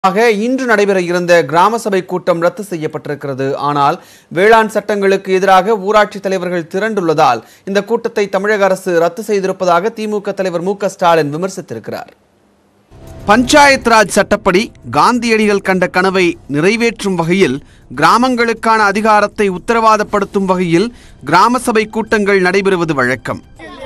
ஆக இன்று நடைபெற இருந்த கிராம சபை கூட்டம் ரத்து செய்யப்பட்டிருக்கிறது ஆனால் வேளாண் சட்டங்களுக்கு எதிராக ஊராட்சி தலைவர்கள் திரண்டுள்ளதால் இந்த கூட்டத்தை தமிழக அரசு ரத்து செய்திருப்பதாக திமுக தலைவர் மு க ஸ்டாலின் விமர்சித்திருக்கிறார் பஞ்சாயத் ராஜ் சட்டப்படி காந்தியடிகள் கண்ட கனவை நிறைவேற்றும் வகையில் கிராமங்களுக்கான அதிகாரத்தை உத்தரவாதப்படுத்தும் வகையில் கிராம சபை கூட்டங்கள் நடைபெறுவது வழக்கம்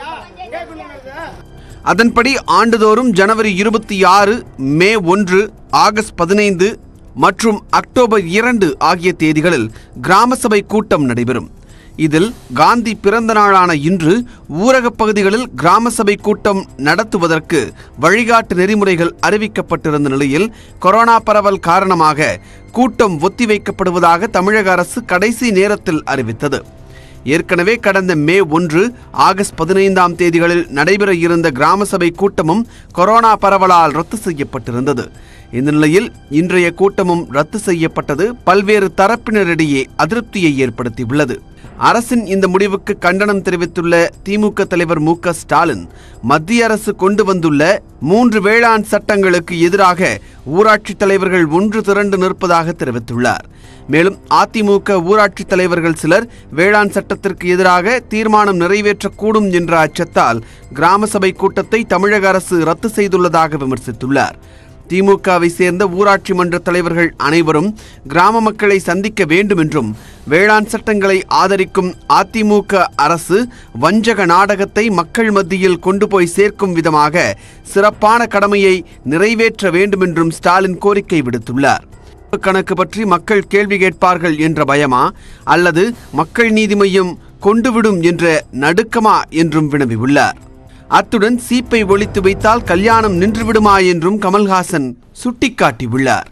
அதன்படி ஆண்டுதோறும் ஜனவரி இருபத்தி ஆறு மே ஒன்று ஆகஸ்ட் பதினைந்து மற்றும் அக்டோபர் இரண்டு ஆகிய தேதிகளில் கிராம சபை கூட்டம் நடைபெறும் இதில் காந்தி பிறந்த நாளான இன்று ஊரகப் பகுதிகளில் கிராம சபை கூட்டம் நடத்துவதற்கு வழிகாட்டு நெறிமுறைகள் அறிவிக்கப்பட்டிருந்த நிலையில் கொரோனா பரவல் காரணமாக கூட்டம் ஒத்திவைக்கப்படுவதாக தமிழக அரசு கடைசி நேரத்தில் அறிவித்தது ஏற்கனவே கடந்த மே ஒன்று ஆகஸ்ட் பதினைந்தாம் தேதிகளில் நடைபெற இருந்த கிராம சபை கூட்டமும் கொரோனா பரவலால் ரத்து செய்யப்பட்டிருந்தது இந்த நிலையில் இன்றைய கூட்டமும் ரத்து செய்யப்பட்டது பல்வேறு தரப்பினரிடையே அதிருப்தியை ஏற்படுத்தியுள்ளது அரசின் இந்த முடிவுக்கு கண்டனம் தெரிவித்துள்ள திமுக தலைவர் மு க ஸ்டாலின் மத்திய அரசு கொண்டு வந்துள்ள மூன்று வேளாண் சட்டங்களுக்கு எதிராக ஊராட்சி தலைவர்கள் ஒன்று திரண்டு நிற்பதாக தெரிவித்துள்ளார் மேலும் அதிமுக ஊராட்சி தலைவர்கள் சிலர் வேளாண் சட்டத்திற்கு எதிராக தீர்மானம் நிறைவேற்றக்கூடும் என்ற அச்சத்தால் கிராம சபை கூட்டத்தை தமிழக அரசு ரத்து செய்துள்ளதாக விமர்சித்துள்ளார் திமுகவை சேர்ந்த ஊராட்சி மன்ற தலைவர்கள் அனைவரும் கிராம மக்களை சந்திக்க வேண்டும் என்றும் வேளாண் சட்டங்களை ஆதரிக்கும் அதிமுக அரசு வஞ்சக நாடகத்தை மக்கள் மத்தியில் கொண்டு போய் சேர்க்கும் விதமாக சிறப்பான கடமையை நிறைவேற்ற வேண்டும் என்றும் ஸ்டாலின் கோரிக்கை விடுத்துள்ளார் கணக்கு பற்றி மக்கள் கேள்வி கேட்பார்கள் என்ற பயமா அல்லது மக்கள் நீதி மையம் கொண்டுவிடும் என்ற நடுக்கமா என்றும் வினவியுள்ளார் அத்துடன் சீப்பை ஒழித்து வைத்தால் கல்யாணம் நின்றுவிடுமா என்றும் கமல்ஹாசன் சுட்டிக்காட்டியுள்ளார்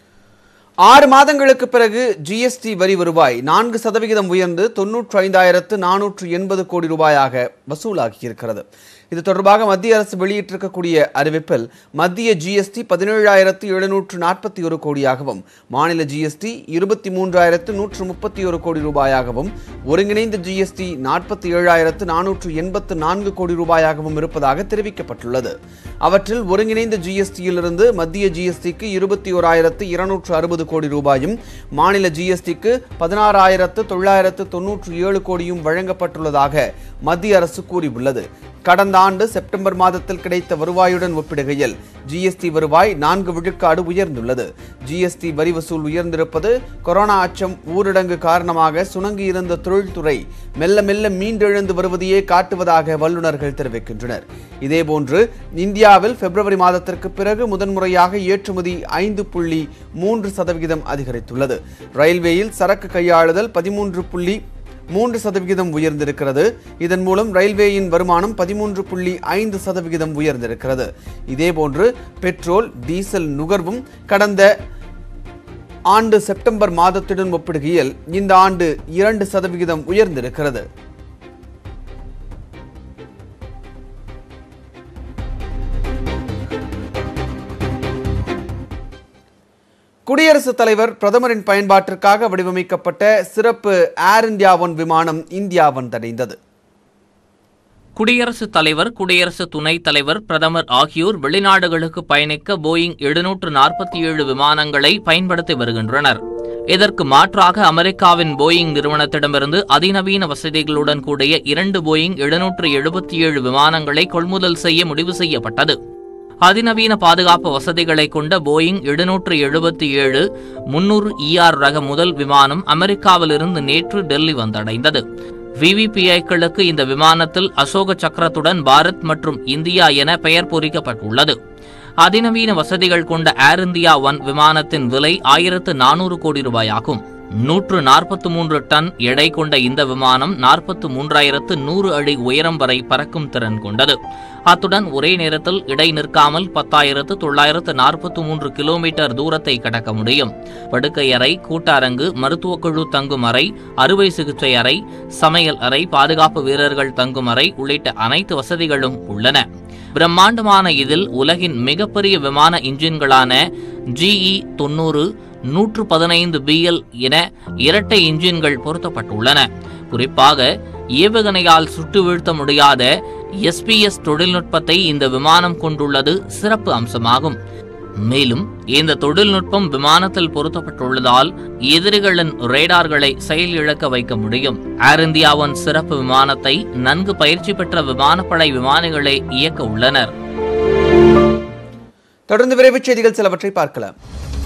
ஆறு மாதங்களுக்கு பிறகு ஜிஎஸ்டி வரி வருவாய் நான்கு சதவிகிதம் உயர்ந்து தொன்னூற்று ஐந்தாயிரத்து நானூற்று எண்பது கோடி ரூபாயாக வசூலாகியிருக்கிறது இது தொடர்பாக மத்திய அரசு வெளியிட்டிருக்கக்கூடிய அறிவிப்பில் மத்திய ஜிஎஸ்டி பதினேழாயிரத்து எழுநூற்று நாற்பத்தி ஒரு கோடியாகவும் மாநில ஜிஎஸ்டி இருபத்தி மூன்றாயிரத்து நூற்று முப்பத்தி ஒரு கோடி ரூபாயாகவும் ஒருங்கிணைந்த ஜிஎஸ்டி நாற்பத்தி ஏழாயிரத்து நானூற்று எண்பத்து நான்கு கோடி ரூபாயாகவும் இருப்பதாக தெரிவிக்கப்பட்டுள்ளது அவற்றில் ஒருங்கிணைந்த ஜிஎஸ்டியிலிருந்து மத்திய ஜிஎஸ்டிக்கு இருபத்தி ஓராயிரத்து இருநூற்று அறுபது கோடி ரூபாயும் மாநில ஜிஎஸ்டிக்கு பதினாறாயிரத்து தொள்ளாயிரத்து தொன்னூற்று ஏழு கோடியும் வழங்கப்பட்டுள்ளதாக மத்திய அரசு கூறியுள்ளது கடந்த ஆண்டு செப்டம்பர் மாதத்தில் கிடைத்த வருவாயுடன் ஒப்பிடுகையில் ஜிஎஸ்டி வருவாய் நான்கு விழுக்காடு உயர்ந்துள்ளது ஜிஎஸ்டி வரி வசூல் உயர்ந்திருப்பது கொரோனா அச்சம் ஊரடங்கு காரணமாக சுணங்கி இருந்த தொழில்துறை மெல்ல மெல்ல மீண்டெழுந்து வருவதையே காட்டுவதாக வல்லுநர்கள் தெரிவிக்கின்றனர் இதேபோன்று இந்தியாவில் பிப்ரவரி மாதத்திற்கு பிறகு முதன்முறையாக ஏற்றுமதி ஐந்து புள்ளி மூன்று சதவிகிதம் அதிகரித்துள்ளது ரயில்வேயில் சரக்கு கையாளுதல் பதிமூன்று புள்ளி மூன்று சதவிகிதம் உயர்ந்திருக்கிறது இதன் மூலம் ரயில்வேயின் வருமானம் பதிமூன்று புள்ளி ஐந்து சதவிகிதம் உயர்ந்திருக்கிறது இதேபோன்று பெட்ரோல் டீசல் நுகர்வும் கடந்த ஆண்டு செப்டம்பர் மாதத்துடன் ஒப்பிடுகையில் இந்த ஆண்டு இரண்டு சதவிகிதம் உயர்ந்திருக்கிறது குடியரசுத் தலைவர் பிரதமரின் பயன்பாட்டிற்காக வடிவமைக்கப்பட்ட சிறப்பு ஏர் இந்தியா ஒன் விமானம் இந்தியா வந்தடைந்தது குடியரசுத் தலைவர் குடியரசு துணைத் தலைவர் பிரதமர் ஆகியோர் வெளிநாடுகளுக்கு பயணிக்க போயிங் எழுநூற்று நாற்பத்தி ஏழு விமானங்களை பயன்படுத்தி வருகின்றனர் இதற்கு மாற்றாக அமெரிக்காவின் போயிங் நிறுவனத்திடமிருந்து அதிநவீன வசதிகளுடன் கூடிய இரண்டு போயிங் எழுநூற்று எழுபத்தி ஏழு விமானங்களை கொள்முதல் செய்ய முடிவு செய்யப்பட்டது அதிநவீன பாதுகாப்பு வசதிகளை கொண்ட போயிங் எழுநூற்று எழுபத்தி ஏழு முன்னூறு இஆர் ரக முதல் விமானம் அமெரிக்காவிலிருந்து நேற்று டெல்லி வந்தடைந்தது விவிபிஐக்களுக்கு இந்த விமானத்தில் அசோக சக்கரத்துடன் பாரத் மற்றும் இந்தியா என பெயர் பொறிக்கப்பட்டுள்ளது அதிநவீன வசதிகள் கொண்ட ஏர் இந்தியா ஒன் விமானத்தின் விலை ஆயிரத்து நானூறு கோடி ரூபாயாகும் நூற்று நாற்பத்தி மூன்று டன் எடை கொண்ட இந்த விமானம் நாற்பத்து மூன்றாயிரத்து நூறு அடி உயரம் வரை பறக்கும் திறன் கொண்டது அத்துடன் ஒரே நேரத்தில் இடை நிற்காமல் பத்தாயிரத்து தொள்ளாயிரத்து நாற்பத்தி மூன்று கிலோமீட்டர் தூரத்தை கடக்க முடியும் படுக்கை அறை கூட்டரங்கு மருத்துவக் குழு தங்கும் அறை அறுவை சிகிச்சை அறை சமையல் அறை பாதுகாப்பு வீரர்கள் தங்கும் அறை உள்ளிட்ட அனைத்து வசதிகளும் உள்ளன பிரம்மாண்டமான இதில் உலகின் மிகப்பெரிய விமான இன்ஜின்களான ஜிஇ தொன்னூறு நூற்று பதினைந்து பிஎல் என இரட்டை இன்ஜின்கள் பொருத்தப்பட்டுள்ளன குறிப்பாக ஏவுகணையால் சுட்டு வீழ்த்த முடியாத எஸ்பிஎஸ் தொழில்நுட்பத்தை இந்த விமானம் கொண்டுள்ளது சிறப்பு அம்சமாகும் மேலும் இந்த தொழில்நுட்பம் விமானத்தில் பொருத்தப்பட்டுள்ளதால் எதிரிகளின் ரேடார்களை செயலிழக்க வைக்க முடியும் ஏர் இந்தியாவின் சிறப்பு விமானத்தை நன்கு பயிற்சி பெற்ற விமானப்படை விமானிகளே இயக்க உள்ளனர் தொடர்ந்து விரைவுச் செய்திகள் சிலவற்றை பார்க்கலாம்